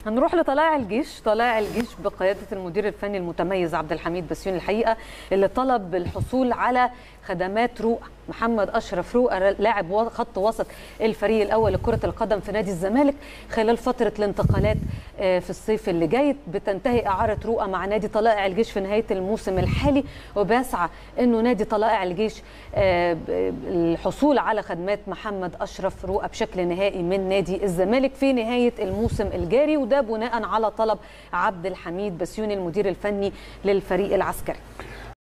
هنروح لطلائع الجيش طلائع الجيش بقياده المدير الفني المتميز عبد الحميد بسيون الحقيقه اللي طلب الحصول على خدمات رؤى محمد اشرف رؤى لاعب خط وسط الفريق الاول لكره القدم في نادي الزمالك خلال فتره الانتقالات في الصيف اللي جاي بتنتهي اعاره رؤى مع نادي طلائع الجيش في نهايه الموسم الحالي وبيسعى انه نادي طلائع الجيش الحصول على خدمات محمد اشرف رؤى بشكل نهائي من نادي الزمالك في نهايه الموسم الجاري وده بناء على طلب عبد الحميد بسيوني المدير الفني للفريق العسكري